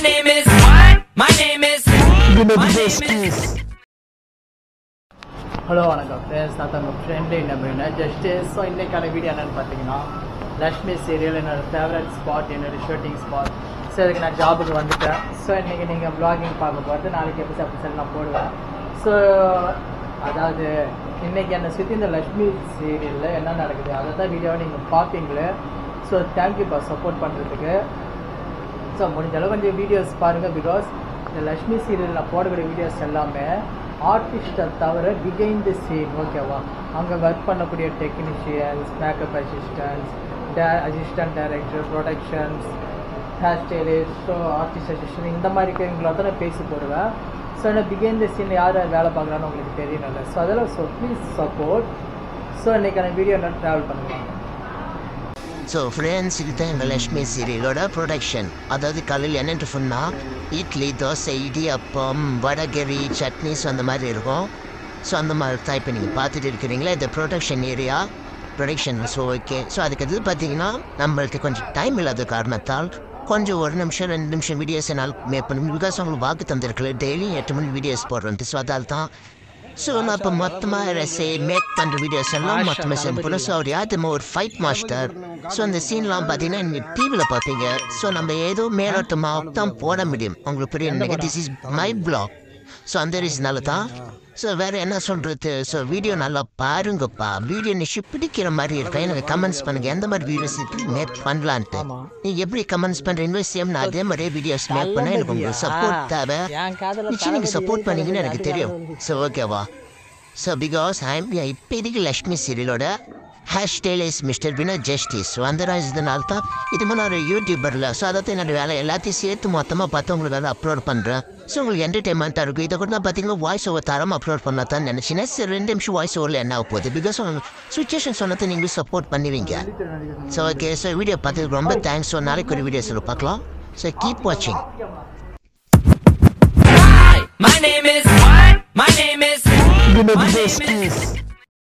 name is what? My name is My name is hello வணக்கம் friends நான் தங்க friend என்ன ஜஸ்ட்டு ஸோ இன்றைக்கான வீடியோ என்னென்னு பார்த்தீங்கன்னா லக்ஷ்மி சீரியல் என்னோட ஃபேவரட் ஸ்பாட் என்னோட ஷூட்டிங் ஸ்பாட் ஸோ இதுக்கு நான் ஜாபுக்கு வந்துட்டேன் ஸோ இன்றைக்கி நீங்கள் வ்ளாகிங் பார்க்க போகிறது நாளைக்கு எபிசோட் எபிசோட் நான் போடுவேன் ஸோ அதாவது இன்றைக்கி என்னை சுற்றி இந்த லக்ஷ்மி சீரியலில் என்ன நடக்குது அதை தான் வீடியோவை நீங்கள் பார்ப்பீங்களே ஸோ தேங்க்யூப்பா சப்போர்ட் பண்ணுறதுக்கு ஸோ முடிஞ்ச அளவு கொஞ்சம் வீடியோஸ் பாருங்கள் பிகாஸ் இந்த லக்ஷ்மி சீரியல் நான் போடக்கூடிய வீடியோஸ் எல்லாமே ஆர்டிஸ்ட்டை தவிர பிகைண்ட் தி சீன் ஓகேவா அங்கே ஒர்க் பண்ணக்கூடிய technicians makeup assistants day assistant director productions hair stylist so artist assistant இந்த மாதிரி இருக்கிறவங்கள தான் நான் பேசி போடுவேன் ஸோ என்ன பிகைண்ட் தி சீன் யார் யார் வேலை பார்க்குறான்னு உங்களுக்கு தெரியணும்ல ஸோ அதெல்லாம் ஸோ ப்ளீஸ் சப்போர்ட் ஸோ இன்றைக்கான வீடியோ என்ன ட்ராவல் பண்ணுவாங்க ஸோ ஃப்ரெண்ட்ஸ் இதுதான் எங்கள் லக்ஷ்மி சீரியலோட ப்ரொடக்ஷன் அதாவது காலையில் என்னென்று சொன்னால் இட்லி தோசை இடியப்பம் வடகரி சட்னிஸ் அந்த மாதிரி இருக்கும் ஸோ அந்த மாதிரி தான் இப்போ நீங்கள் பார்த்துட்டு இருக்கிறீங்களா இந்த production area production so okay so அதுக்கு இது பார்த்தீங்கன்னா நம்மளுக்கு கொஞ்சம் டைம் இல்லாத காரணத்தால் கொஞ்சம் ஒரு நிமிஷம் ரெண்டு நிமிஷம் வீடியோஸ் என்னால் மேக் பண்ணி பிகாஸ் உங்களுக்கு வாக்கு தந்திருக்கல டெய்லி எட்டு மணி வீடியோஸ் போடுறோம் ஸோ அதால் தான் ஸோ நான் இப்போ மொத்தமாக சே மேக் பண்ணுற வீடியோஸ் எல்லாம் மொத்தமாக சென்ட் பண்ணோம் ஸோ அவர் யாருமே ஒரு ஃபைட் மாஸ்டர் ஸோ அந்த சீன்லாம் பார்த்தீங்கன்னா நீங்கள் டிவியில் பார்ப்பீங்க ஸோ நம்ம ஏதோ மேலோட்டமாக தான் போட முடியும் உங்களுக்கு புரியும் this is my blog so அந்த ரீசனால தான் ஸோ வேறு என்ன சொல்கிறது ஸோ வீடியோ நல்லா பாருங்கப்பா வீடியோ நிஷம் பிடிக்கிற மாதிரி இருக்கா எனக்கு கமெண்ட்ஸ் பண்ணுங்க எந்த மாதிரி வீடியோஸ் இப்படி மேக் பண்ணலான்ட்டு நீங்கள் எப்படி கமெண்ட்ஸ் பண்ணுறீங்களோ சேம் நான் அதே மாதிரியே வீடியோஸ் மேக் பண்ண எனக்கு உங்களுக்கு சப்போர்ட் தேவை நிச்சயம் நீங்கள் சப்போர்ட் பண்ணீங்கன்னு எனக்கு தெரியும் ஸோ ஓகேவா ஸோ பிகாஸ் ஐம் இப்போதைக்கு லக்ஷ்மி சீரியலோட ஹேஷ் is mister Vina justice so அந்த இதனால தான் இது மாதிரி ஒரு யூடியூபரில் ஸோ அதை என்னோட வேலை எல்லாத்தையும் சேர்த்து மொத்தமாக பார்த்து உங்களுக்கு அதை அப்லோட் பண்ணுறேன் ஸோ உங்களுக்கு என்டர்டைன்மெண்ட்டாக இருக்கும் இதை கூட நான் பார்த்தீங்கன்னா வாய்ஸ் ஓவர் தரமாக அப்லோட் பண்ணலாம் தான் நினச்சினா சரி ரெண்டு நிமிஷம் வாய்ஸ் ஓவரில் என்ன ஆக போகுது பிகாஸ் சுச்சுவேஷன் சொன்னதை நீங்களும் சப்போர்ட் பண்ணுவீங்க ஸோ ஓகே ஸோ வீடியோ பார்த்ததுக்கு ரொம்ப தேங்க்ஸ் ஸோ நாளைக்கு ஒரு வீடியோஸில் பார்க்கலாம் ஸோ கீப் வாட்சிங் Hi, my name is what? My name is My name is